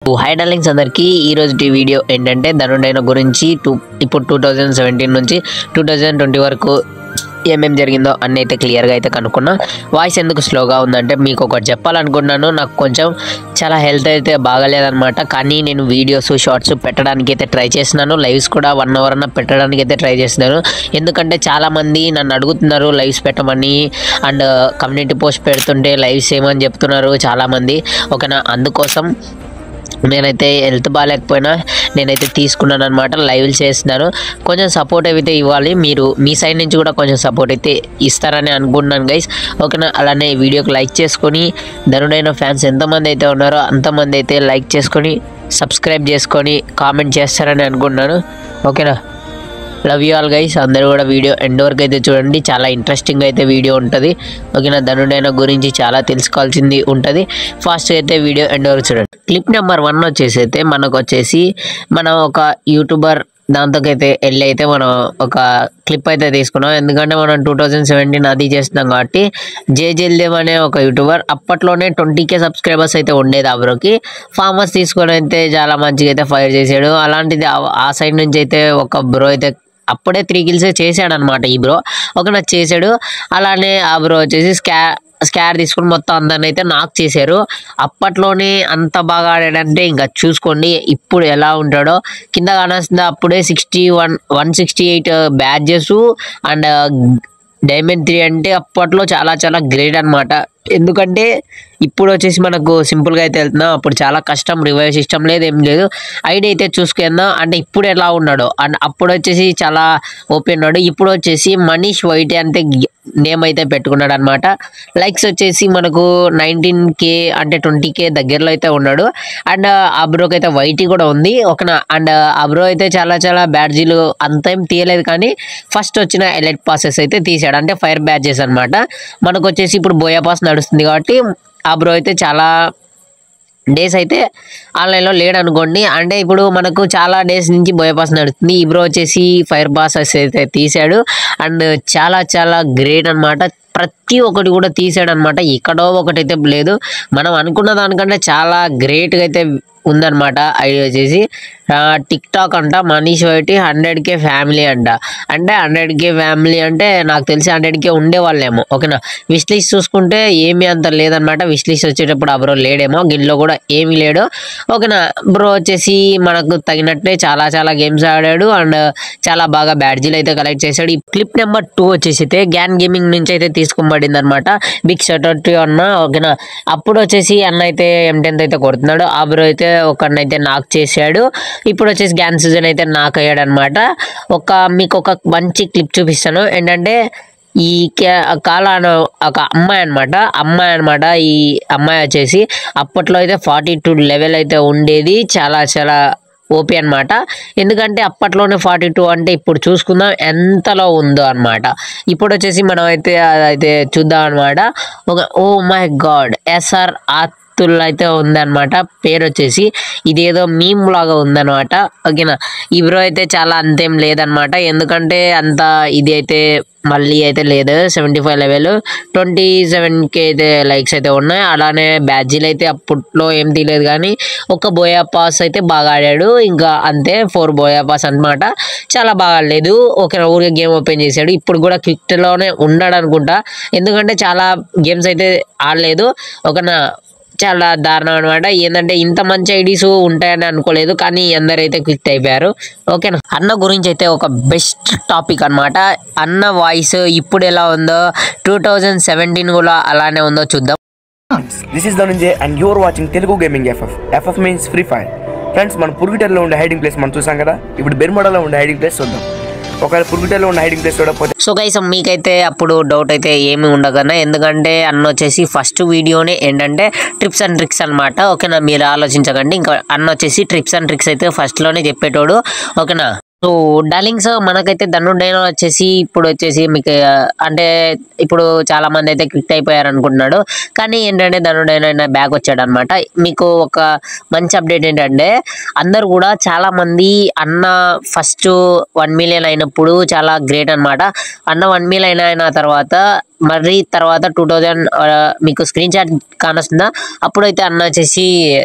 high darlings అందరికీ ఈ రోజు వీడియో ఏంటంటే ధనుడైన గురించి టూ ఇప్పుడు టూ థౌజండ్ సెవెంటీన్ నుంచి టూ థౌజండ్ ట్వంటీ వరకు ఏమేం జరిగిందో అన్ని అయితే క్లియర్గా అయితే కనుక్కున్నా వాయిస్ ఎందుకు స్లోగా ఉందంటే మీకు ఒకటి చెప్పాలనుకున్నాను నాకు కొంచెం చాలా హెల్త్ అయితే బాగాలేదనమాట కానీ నేను వీడియోస్ షార్ట్స్ పెట్టడానికి అయితే ట్రై చేస్తున్నాను లైవ్స్ కూడా వన్ అవర్ అన్న పెట్టడానికి అయితే ట్రై చేస్తున్నాను ఎందుకంటే చాలామంది నన్ను అడుగుతున్నారు లైవ్స్ పెట్టమని అండ్ కమ్యూనిటీ పోస్ట్ పెడుతుంటే లైవ్స్ ఏమని చెప్తున్నారు చాలామంది ఓకేనా అందుకోసం నేనైతే హెల్త్ బాగాలేకపోయినా నేనైతే తీసుకున్నాను అనమాట లైవ్లు చేస్తున్నాను కొంచెం సపోర్ట్ అయితే ఇవ్వాలి మీరు మీ సైడ్ నుంచి కూడా కొంచెం సపోర్ట్ అయితే ఇస్తారని అనుకుంటున్నాను గైస్ ఓకేనా అలానే ఈ వీడియోకి లైక్ చేసుకొని ధనుడైన ఫ్యాన్స్ ఎంతమంది అయితే ఉన్నారో అంతమంది అయితే లైక్ చేసుకొని సబ్స్క్రైబ్ చేసుకొని కామెంట్ చేస్తారని అనుకుంటున్నాను ఓకేనా లవ్ యూ ఆల్ గైస్ అందరూ కూడా వీడియో ఎండ్ వరకు అయితే చూడండి చాలా ఇంట్రెస్టింగ్ అయితే వీడియో ఉంటుంది ఓకేనా ధనుడైన గురించి చాలా తెలుసుకోవాల్సింది ఉంటుంది ఫాస్ట్గా అయితే వీడియో ఎండ్ వరకు చూడండి క్లిప్ నెంబర్ వన్ వచ్చేసి అయితే మనకు వచ్చేసి మనం ఒక యూట్యూబర్ దాంతోకైతే వెళ్ళి అయితే మనం ఒక క్లిప్ అయితే తీసుకున్నాం ఎందుకంటే మనం టూ థౌజండ్ సెవెంటీన్ అది చేస్తున్నాం కాబట్టి జే జల్దేవ్ అనే ఒక యూట్యూబర్ అప్పట్లోనే ట్వంటీ కే సబ్స్క్రైబర్స్ అయితే ఉండేది ఆ బ్రోకి ఫార్మర్స్ తీసుకొని అయితే చాలా మంచిగా అయితే ఫైర్ చేసాడు అలాంటిది ఆ- ఆ సైడ్ నుంచి అయితే ఒక బ్రో అయితే అప్పుడే త్రీ కిల్స్ చేశాడు అనమాట ఈ బ్రో ఒక నాకు చేశాడు అలానే ఆ బ్రో వచ్చేసి స్కా స్కార్ తీసుకుని మొత్తం అందరిని అయితే నాక్ చేశారు అప్పట్లోనే అంత బాగా ఆడాడంటే ఇంకా చూసుకోండి ఇప్పుడు ఎలా ఉంటాడో కింద కానాల్సింది అప్పుడే sixty one one sixty eight badges and diamond three అంటే అప్పట్లో చాలా చాలా గ్రేట్ అన్నమాట ఎందుకంటే ఇప్పుడు వచ్చేసి మనకు సింపుల్గా అయితే వెళ్తున్నాం అప్పుడు చాలా కష్టం రివైవ్ సిస్టమ్ లేదు ఏం లేదు ఐడి అయితే చూసుకుందాం అంటే ఇప్పుడు ఎలా ఉన్నాడో అండ్ అప్పుడు వచ్చేసి చాలా ఓపెన్ ఉన్నాడు ఇప్పుడు వచ్చేసి మనీష్ వైట్ అంటే నేమ్ అయితే పెట్టుకున్నాడు అనమాట లైక్స్ వచ్చేసి మనకు నైన్టీన్ కే అంటే ట్వంటీ కే దగ్గరలో అయితే ఉన్నాడు అండ్ ఆ బ్రోకి అయితే వైటీ కూడా ఉంది ఒక అండ్ ఆ బ్రో అయితే చాలా చాలా బ్యాడ్జీలు అంతేం తీయలేదు కానీ ఫస్ట్ వచ్చిన ఎలైట్ పాసెస్ అయితే తీసాడు అంటే ఫైర్ బ్యాడ్జెస్ అన్నమాట మనకు వచ్చేసి ఇప్పుడు బోయా పాస్ నడుస్తుంది కాబట్టి ఆ బ్రో అయితే చాలా డేస్ అయితే ఆన్లైన్లో లేడు అనుకోండి అంటే ఇప్పుడు మనకు చాలా డేస్ నుంచి బోయ పాస్ నడుస్తుంది ఈ బ్రో వచ్చేసి ఫైర్ పాసెస్ అయితే తీసాడు అండ్ చాలా చాలా గ్రేట్ అన్నమాట ప్రతి ఒక్కటి కూడా తీసాడు అనమాట ఎక్కడో ఒకటి అయితే లేదు మనం అనుకున్న దానికంటే చాలా గ్రేట్గా అయితే ఉందన్నమాట ఐడియా వచ్చేసి టిక్ టాక్ అంట మనీష్ వైటి హండ్రెడ్ కే ఫ్యామిలీ అంట అంటే హండ్రెడ్ కే ఫ్యామిలీ అంటే నాకు తెలిసి హండ్రెడ్ కే ఉండేవాళ్ళేమో ఓకేనా విష్ లిస్ట్ చూసుకుంటే ఏమీ అంత లేదనమాట విష్ లిస్ట్ వచ్చేటప్పుడు ఆ బ్రో లేడేమో గిన్లో కూడా ఏమీ లేడు ఓకేనా బ్రో వచ్చేసి మనకు తగినట్టే చాలా చాలా గేమ్స్ ఆడాడు అండ్ చాలా బాగా బ్యాడ్జీలు అయితే కలెక్ట్ చేశాడు ఈ క్లిప్ నెంబర్ టూ వచ్చేసి అయితే గ్యాన్ గేమింగ్ నుంచి అయితే తీసుకోబడింది అనమాట బిగ్ షర్ట్ అన్న ఓకేనా అప్పుడు వచ్చేసి అన్న అయితే ఎం టెన్త్ అయితే కొడుతున్నాడు ఆ బ్రో అయితే ఒకరినైతే నాక్ చేశాడు ఇప్పుడు వచ్చేసి గ్యాన్ సీజన్ అయితే నాక్ అయ్యాడు అనమాట ఒక మీకు ఒక మంచి క్లిప్ చూపిస్తాను ఏంటంటే ఈ కే- కాలాన ఒక అమ్మాయి అనమాట అమ్మాయి అనమాట ఈ అమ్మాయి వచ్చేసి అప్పట్లో అయితే ఫార్టీ టూ లెవెల్ అయితే ఉండేది చాలా చాలా ఓపీ అన్నమాట ఎందుకంటే అప్పట్లోనే ఫార్టీ టూ అంటే ఇప్పుడు చూసుకుందాం ఎంతలో ఉందో అన్నమాట ఇప్పుడు వచ్చేసి మనం అయితే అదైతే చూద్దాం అనమాట ఒక oh my god SR Atul అయితే ఉందన్నమాట పేరు వచ్చేసి ఇదేదో మీమ్ లాగా ఉందన్నమాట ఓకేనా ఈ బ్రో అయితే చాలా అంతేం లేదనమాట ఎందుకంటే అంత ఇది అయితే మళ్ళీ అయితే లేదు seventy five level twenty seven K అయితే లైక్స్ అయితే ఉన్నాయి అలానే బ్యాడ్జీలు అయితే అప్పట్లో ఏం తీయలేదు కానీ ఒక బోయా పాస్ అయితే బాగా ఆడాడు ఇంకా అంతే ఫోర్ బోయా పాస్ అన్నమాట చాలా బాగా ఆడలేదు ఒక ఊరికే గేమ్ ఓపెన్ చేశాడు ఇప్పుడు కూడా క్విక్లోనే ఉన్నాడు అనుకుంటా ఎందుకంటే చాలా గేమ్స్ అయితే ఆడలేదు ఒక చాలా దారుణం అనమాట ఏంటంటే ఇంత మంచి ఐడీస్ ఉంటాయని అనుకోలేదు కానీ అందరైతే క్లిక్ అయిపోయారు ఓకేనా అన్న గురించి అయితే ఒక బెస్ట్ టాపిక్ అన్నమాట అన్న వాయిస్ ఇప్పుడు ఎలా ఉందో టూ థౌజండ్ సెవెంటీన్ కూడా అలానే ఉందో చూద్దాం this is Dhananjay and you're watching Telugu gaming FF FF means free fire friends మన పురుగుటెల్లో ఉండే హైడింగ్ ప్లేస్ మనం చూసాం కదా ఇప్పుడు బెర్మడలో ఉండే హైడింగ్ ప్లేస్ చూద్దాం ఒకవేళ పురుగుటెల్లో ఉన్న హైడింగ్ ప్లేస్ చూడకపోతే సో గైస్ మీకైతే అప్పుడు డౌట్ అయితే ఏమి ఉండకన్నా ఎందుకంటే అన్న వచ్చేసి ఫస్ట్ వీడియోనే ఏంటంటే ట్రిప్స్ అండ్ ట్రిక్స్ అనమాట ఓకేనా మీరు ఆలోచించకండి ఇంకా అన్న వచ్చేసి ట్రిప్స్ అండ్ ట్రిక్స్ అయితే ఫస్ట్లోనే చెప్పేటోడు ఓకేనా సో డార్లింగ్స్ మనకైతే ధనుడైనా వచ్చేసి ఇప్పుడు వచ్చేసి మీకు ఆ, అంటే ఇప్పుడు చాలా మంది అయితే క్లిక్ అయిపోయారు అనుకుంటున్నాడు కానీ ఏంటంటే ధనుడైనా బ్యాక్ వచ్చాడు అనమాట మీకు ఒక మంచి అప్డేట్ ఏంటంటే అందరు కూడా చాలా మంది అన్న ఫస్ట్ వన్ మిలియన్ అయినప్పుడు చాలా గ్రేట్ అన్నమాట అన్న వన్ మిలియన్ అయిన తర్వాత మరి తర్వాత టూ థౌజండ్ మీకు స్క్రీన్ షాట్ కానొస్తుందా అప్పుడైతే అన్న వచ్చేసి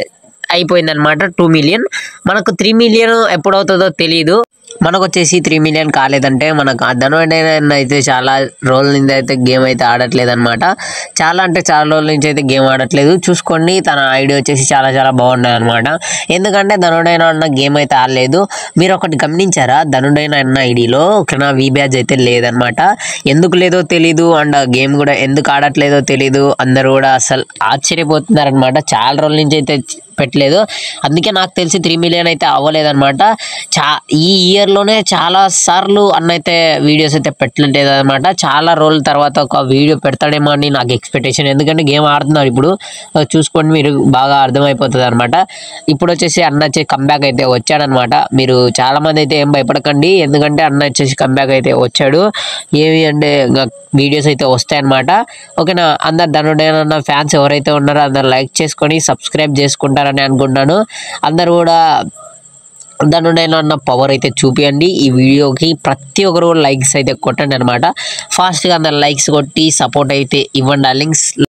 అయిపోయిందనమాట టూ మిలియన్ మనకు త్రీ మిలియన్ ఎప్పుడవుతుందో తెలియదు మనకు వచ్చేసి త్రీ మిలియన్ కాలేదంటే మనకు ఆ ధనుడైన అయితే చాలా రోజుల నుంచి అయితే గేమ్ అయితే ఆడట్లేదు అనమాట చాలా అంటే చాలా రోజుల నుంచి అయితే గేమ్ ఆడట్లేదు చూసుకోండి తన ఐడియా వచ్చేసి చాలా చాలా బాగున్నాయి అనమాట ఎందుకంటే ధనుడైన అన్న గేమ్ అయితే ఆడలేదు మీరు ఒకటి గమనించారా ధనుడైన అన్న ఐడిలో నా వి బ్యాజ్ అయితే లేదనమాట ఎందుకు లేదో తెలీదు అండ్ గేమ్ కూడా ఎందుకు ఆడట్లేదో తెలీదు అందరూ కూడా అసలు ఆశ్చర్యపోతున్నారనమాట చాలా రోజుల నుంచి అయితే పెట్టలేదు అందుకే నాకు తెలిసి త్రీ మిలియన్ అయితే అవ్వలేదన్నమాట చా ఈ ఇయర్లోనే చాలా సార్లు అన్నైతే వీడియోస్ అయితే పెట్టలేదు అనమాట చాలా రోజుల తర్వాత ఒక వీడియో పెడతాడేమో అని నాకు ఎక్స్పెక్టేషన్ ఎందుకంటే గేమ్ ఆడుతున్నారు ఇప్పుడు చూసుకోండి మీరు బాగా అర్థమైపోతుంది అనమాట ఇప్పుడు వచ్చేసి అన్న వచ్చి కంబ్యాక్ అయితే వచ్చాడనమాట మీరు చాలా మంది అయితే ఏం భయపడకండి ఎందుకంటే అన్న వచ్చేసి కంబ్యాక్ అయితే వచ్చాడు ఏమి అంటే ఇంకా వీడియోస్ అయితే వస్తాయన్నమాట ఓకేనా అందరు ధనుడైన ఫ్యాన్స్ ఎవరైతే ఉన్నారో అందరు లైక్ చేసుకొని సబ్స్క్రైబ్ చేసుకుంటారని అనుకుంటాను అందరు కూడా ధనుడైన అన్న పవర్ అయితే చూపియండి ఈ వీడియోకి ప్రతి ఒక్కరు లైక్స్ అయితే కొట్టండి అనమాట ఫాస్ట్గా అందరు లైక్స్ కొట్టి సపోర్ట్ అయితే ఇవ్వండి లింక్స్